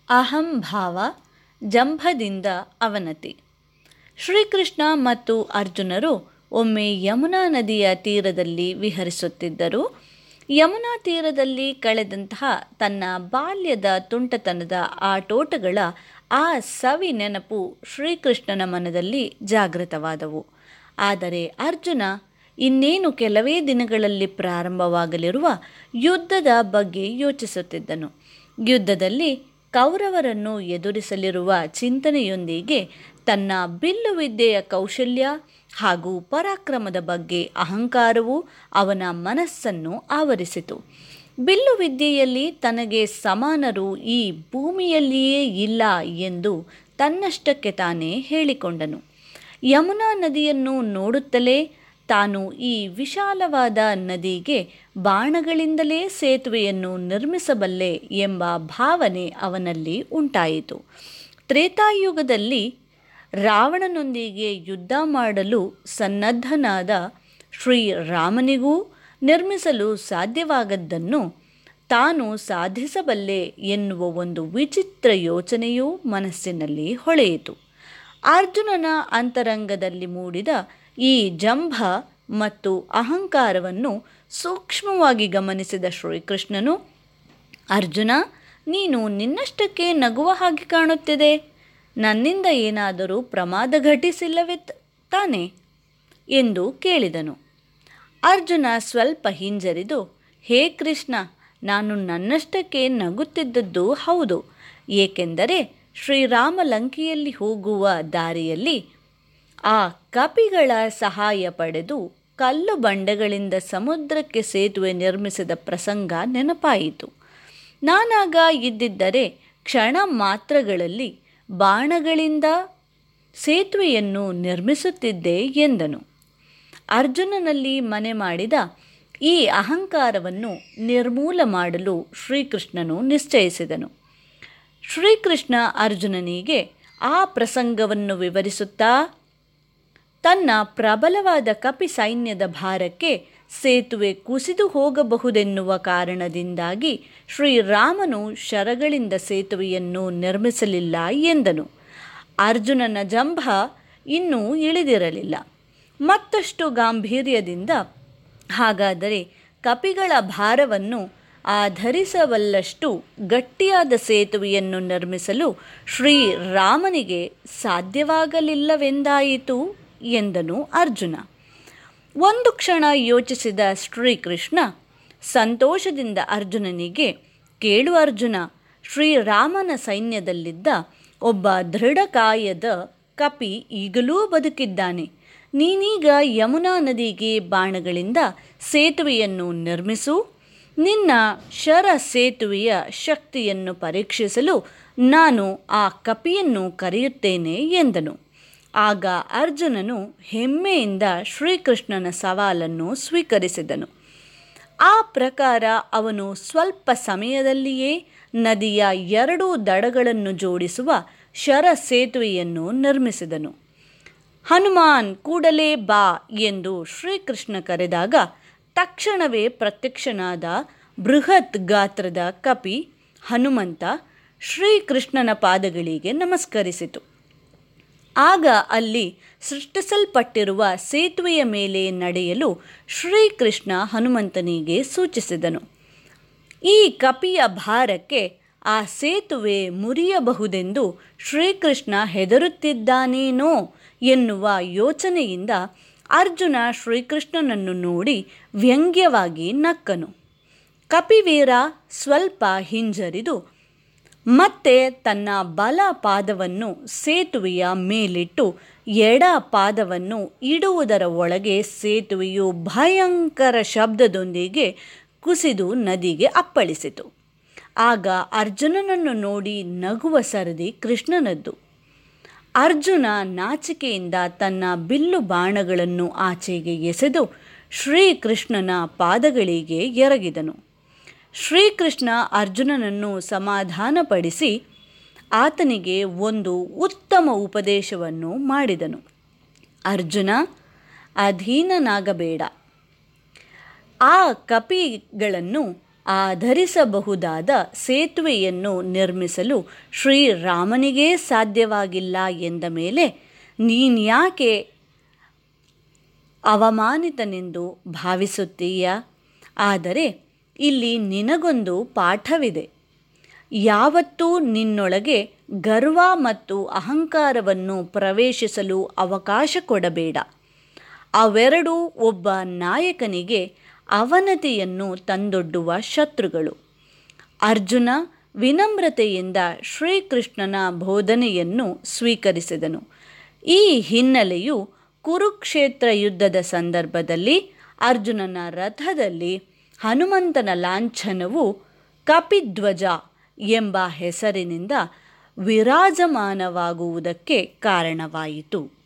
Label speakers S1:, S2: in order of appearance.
S1: ಅಹಂಭಾವ ಜಂಭದಿಂದ ಅವನತಿ ಶ್ರೀಕೃಷ್ಣ ಮತ್ತು ಅರ್ಜುನರು ಒಮ್ಮೆ ಯಮುನಾ ನದಿಯ ತೀರದಲ್ಲಿ ವಿಹರಿಸುತ್ತಿದ್ದರು ಯಮುನಾ ತೀರದಲ್ಲಿ ಕಳೆದಂತಹ ತನ್ನ ಬಾಲ್ಯದ ತುಂಟತನದ ಆಟೋಟಗಳ ಆ ಸವಿ ನೆನಪು ಶ್ರೀಕೃಷ್ಣನ ಮನದಲ್ಲಿ ಜಾಗೃತವಾದವು ಆದರೆ ಅರ್ಜುನ ಇನ್ನೇನು ಕೆಲವೇ ದಿನಗಳಲ್ಲಿ ಪ್ರಾರಂಭವಾಗಲಿರುವ ಯುದ್ಧದ ಬಗ್ಗೆ ಯೋಚಿಸುತ್ತಿದ್ದನು ಯುದ್ಧದಲ್ಲಿ ಕೌರವರನ್ನು ಎದುರಿಸಲಿರುವ ಚಿಂತನೆಯೊಂದಿಗೆ ತನ್ನ ಬಿಲ್ಲು ವಿದ್ಯೆಯ ಕೌಶಲ್ಯ ಹಾಗೂ ಪರಾಕ್ರಮದ ಬಗ್ಗೆ ಅಹಂಕಾರವು ಅವನ ಮನಸ್ಸನ್ನು ಆವರಿಸಿತು ಬಿಲ್ಲು ವಿದ್ಯೆಯಲ್ಲಿ ತನಗೆ ಸಮಾನರು ಈ ಭೂಮಿಯಲ್ಲಿಯೇ ಇಲ್ಲ ಎಂದು ತನ್ನಷ್ಟಕ್ಕೆ ತಾನೇ ಹೇಳಿಕೊಂಡನು ಯಮುನಾ ನದಿಯನ್ನು ನೋಡುತ್ತಲೇ ತಾನು ಈ ವಿಶಾಲವಾದ ನದಿಗೆ ಬಾಣಗಳಿಂದಲೇ ಸೇತುವೆಯನ್ನು ನಿರ್ಮಿಸಬಲ್ಲೆ ಎಂಬ ಭಾವನೆ ಅವನಲ್ಲಿ ಉಂಟಾಯಿತು ತ್ರೇತಾಯುಗದಲ್ಲಿ ರಾವಣನೊಂದಿಗೆ ಯುದ್ಧ ಮಾಡಲು ಸನ್ನದ್ಧನಾದ ಶ್ರೀರಾಮನಿಗೂ ನಿರ್ಮಿಸಲು ಸಾಧ್ಯವಾಗದ್ದನ್ನು ತಾನು ಸಾಧಿಸಬಲ್ಲೆ ಎನ್ನುವ ಒಂದು ವಿಚಿತ್ರ ಯೋಚನೆಯೂ ಮನಸ್ಸಿನಲ್ಲಿ ಹೊಳೆಯಿತು ಅರ್ಜುನನ ಅಂತರಂಗದಲ್ಲಿ ಮೂಡಿದ ಈ ಜಂಭ ಮತ್ತು ಅಹಂಕಾರವನ್ನು ಸೂಕ್ಷ್ಮವಾಗಿ ಗಮನಿಸಿದ ಶ್ರೀಕೃಷ್ಣನು ಅರ್ಜುನ ನೀನು ನಿನ್ನಷ್ಟಕ್ಕೆ ನಗುವ ಹಾಗೆ ಕಾಣುತ್ತಿದೆ ನನ್ನಿಂದ ಏನಾದರೂ ಪ್ರಮಾದ ಘಟಿಸಿಲ್ಲವೇ ತಾನೆ ಎಂದು ಕೇಳಿದನು ಅರ್ಜುನ ಸ್ವಲ್ಪ ಹಿಂಜರಿದು ಹೇ ಕೃಷ್ಣ ನಾನು ನನ್ನಷ್ಟಕ್ಕೆ ನಗುತ್ತಿದ್ದದ್ದು ಹೌದು ಏಕೆಂದರೆ ಶ್ರೀರಾಮ ಲಂಕೆಯಲ್ಲಿ ಹೋಗುವ ದಾರಿಯಲ್ಲಿ ಆ ಕಪಿಗಳ ಸಹಾಯ ಪಡೆದು ಕಲ್ಲು ಬಂಡೆಗಳಿಂದ ಸಮುದ್ರಕ್ಕೆ ಸೇತುವೆ ನಿರ್ಮಿಸಿದ ಪ್ರಸಂಗ ನೆನಪಾಯಿತು ನಾನಾಗ ಇದ್ದಿದ್ದರೆ ಕ್ಷಣ ಮಾತ್ರಗಳಲ್ಲಿ ಬಾಣಗಳಿಂದ ಸೇತುವೆಯನ್ನು ನಿರ್ಮಿಸುತ್ತಿದ್ದೆ ಎಂದನು ಅರ್ಜುನನಲ್ಲಿ ಮನೆ ಮಾಡಿದ ಈ ಅಹಂಕಾರವನ್ನು ನಿರ್ಮೂಲ ಮಾಡಲು ಶ್ರೀಕೃಷ್ಣನು ನಿಶ್ಚಯಿಸಿದನು ಶ್ರೀಕೃಷ್ಣ ಅರ್ಜುನನಿಗೆ ಆ ಪ್ರಸಂಗವನ್ನು ವಿವರಿಸುತ್ತಾ ತನ್ನ ಪ್ರಬಲವಾದ ಕಪಿ ಸೈನ್ಯದ ಭಾರಕ್ಕೆ ಸೇತುವೆ ಕುಸಿದು ಹೋಗಬಹುದೆನ್ನುವ ಕಾರಣದಿಂದಾಗಿ ಶ್ರೀರಾಮನು ಶರಗಳಿಂದ ಸೇತುವೆಯನ್ನು ನಿರ್ಮಿಸಲಿಲ್ಲ ಎಂದನು ಅರ್ಜುನನ ಜಂಭ ಇನ್ನೂ ಇಳಿದಿರಲಿಲ್ಲ ಮತ್ತಷ್ಟು ಗಾಂಭೀರ್ಯದಿಂದ ಹಾಗಾದರೆ ಕಪಿಗಳ ಭಾರವನ್ನು ಆಧರಿಸಬಲ್ಲಷ್ಟು ಗಟ್ಟಿಯಾದ ಸೇತುವೆಯನ್ನು ನಿರ್ಮಿಸಲು ಶ್ರೀರಾಮನಿಗೆ ಸಾಧ್ಯವಾಗಲಿಲ್ಲವೆಂದಾಯಿತು ಎಂದನು ಅರ್ಜುನ ಒಂದು ಕ್ಷಣ ಯೋಚಿಸಿದ ಶ್ರೀಕೃಷ್ಣ ಸಂತೋಷದಿಂದ ಅರ್ಜುನನಿಗೆ ಕೇಳು ಅರ್ಜುನ ಶ್ರೀರಾಮನ ಸೈನ್ಯದಲ್ಲಿದ್ದ ಒಬ್ಬ ದೃಢಕಾಯದ ಕಪಿ ಈಗಲೂ ಬದುಕಿದ್ದಾನೆ ನೀನೀಗ ಯಮುನಾ ನದಿಗೆ ಬಾಣಗಳಿಂದ ಸೇತುವೆಯನ್ನು ನಿರ್ಮಿಸು ನಿನ್ನ ಶರ ಸೇತುವೆಯ ಶಕ್ತಿಯನ್ನು ಪರೀಕ್ಷಿಸಲು ನಾನು ಆ ಕಪಿಯನ್ನು ಕರೆಯುತ್ತೇನೆ ಎಂದನು ಆಗ ಅರ್ಜುನನು ಹೆಮ್ಮೆಯಿಂದ ಶ್ರೀಕೃಷ್ಣನ ಸವಾಲನ್ನು ಸ್ವೀಕರಿಸಿದನು ಆ ಪ್ರಕಾರ ಅವನು ಸ್ವಲ್ಪ ಸಮಯದಲ್ಲಿಯೇ ನದಿಯ ಎರಡೂ ದಡಗಳನ್ನು ಜೋಡಿಸುವ ಶರ ಸೇತುವೆಯನ್ನು ನಿರ್ಮಿಸಿದನು ಹನುಮಾನ್ ಕೂಡಲೇ ಬಾ ಎಂದು ಶ್ರೀಕೃಷ್ಣ ಕರೆದಾಗ ತಕ್ಷಣವೇ ಪ್ರತ್ಯಕ್ಷನಾದ ಬೃಹತ್ ಗಾತ್ರದ ಕಪಿ ಹನುಮಂತ ಶ್ರೀಕೃಷ್ಣನ ಪಾದಗಳಿಗೆ ನಮಸ್ಕರಿಸಿತು ಆಗ ಅಲ್ಲಿ ಸೃಷ್ಟಿಸಲ್ಪಟ್ಟಿರುವ ಸೇತುವೆಯ ಮೇಲೆ ನಡೆಯಲು ಶ್ರೀಕೃಷ್ಣ ಹನುಮಂತನಿಗೆ ಸೂಚಿಸಿದನು ಈ ಕಪಿಯ ಭಾರಕ್ಕೆ ಆ ಸೇತುವೆ ಮುರಿಯಬಹುದೆಂದು ಶ್ರೀಕೃಷ್ಣ ಹೆದರುತ್ತಿದ್ದಾನೇನೋ ಎನ್ನುವ ಯೋಚನೆಯಿಂದ ಅರ್ಜುನ ಶ್ರೀಕೃಷ್ಣನನ್ನು ನೋಡಿ ವ್ಯಂಗ್ಯವಾಗಿ ನಕ್ಕನು ಕಪಿವೀರ ಸ್ವಲ್ಪ ಹಿಂಜರಿದು ಮತ್ತೆ ತನ್ನ ಬಲ ಪಾದವನ್ನು ಸೇತುವೆಯ ಮೇಲಿಟ್ಟು ಎಡ ಪಾದವನ್ನು ಇಡುವುದರ ಒಳಗೆ ಸೇತುವೆಯು ಭಯಂಕರ ಶಬ್ದದೊಂದಿಗೆ ಕುಸಿದು ನದಿಗೆ ಅಪ್ಪಳಿಸಿತು ಆಗ ಅರ್ಜುನನನ್ನು ನೋಡಿ ನಗುವ ಸರದಿ ಕೃಷ್ಣನದ್ದು ಅರ್ಜುನ ನಾಚಿಕೆಯಿಂದ ತನ್ನ ಬಿಲ್ಲು ಬಾಣಗಳನ್ನು ಆಚೆಗೆ ಎಸೆದು ಶ್ರೀಕೃಷ್ಣನ ಪಾದಗಳಿಗೆ ಎರಗಿದನು ಶ್ರೀಕೃಷ್ಣ ಅರ್ಜುನನನ್ನು ಸಮಾಧಾನಪಡಿಸಿ ಆತನಿಗೆ ಒಂದು ಉತ್ತಮ ಉಪದೇಶವನ್ನು ಮಾಡಿದನು ಅರ್ಜುನ ಅಧೀನನಾಗಬೇಡ ಆ ಕಪಿಗಳನ್ನು ಆಧರಿಸಬಹುದಾದ ಸೇತುವೆಯನ್ನು ನಿರ್ಮಿಸಲು ಶ್ರೀರಾಮನಿಗೇ ಸಾಧ್ಯವಾಗಿಲ್ಲ ಎಂದ ಮೇಲೆ ನೀನ್ಯಾಕೆ ಅವಮಾನಿತನೆಂದು ಭಾವಿಸುತ್ತೀಯ ಆದರೆ ಇಲ್ಲಿ ನಿನಗೊಂದು ಪಾಠವಿದೆ ಯಾವತ್ತೂ ನಿನ್ನೊಳಗೆ ಗರ್ವ ಮತ್ತು ಅಹಂಕಾರವನ್ನು ಪ್ರವೇಶಿಸಲು ಅವಕಾಶ ಕೊಡಬೇಡ ಅವೆರಡೂ ಒಬ್ಬ ನಾಯಕನಿಗೆ ಅವನತಿಯನ್ನು ತಂದೊಡ್ಡುವ ಶತ್ರುಗಳು ಅರ್ಜುನ ವಿನಮ್ರತೆಯಿಂದ ಶ್ರೀಕೃಷ್ಣನ ಬೋಧನೆಯನ್ನು ಸ್ವೀಕರಿಸಿದನು ಈ ಹಿನ್ನೆಲೆಯು ಕುರುಕ್ಷೇತ್ರ ಯುದ್ಧದ ಸಂದರ್ಭದಲ್ಲಿ ಅರ್ಜುನನ ರಥದಲ್ಲಿ ಹನುಮಂತನ ಲಾಂಛನವು ಕಪಿಧ್ವಜ ಎಂಬ ಹೆಸರಿನಿಂದ ವಿರಾಜಮಾನವಾಗುವುದಕ್ಕೆ ಕಾರಣವಾಯಿತು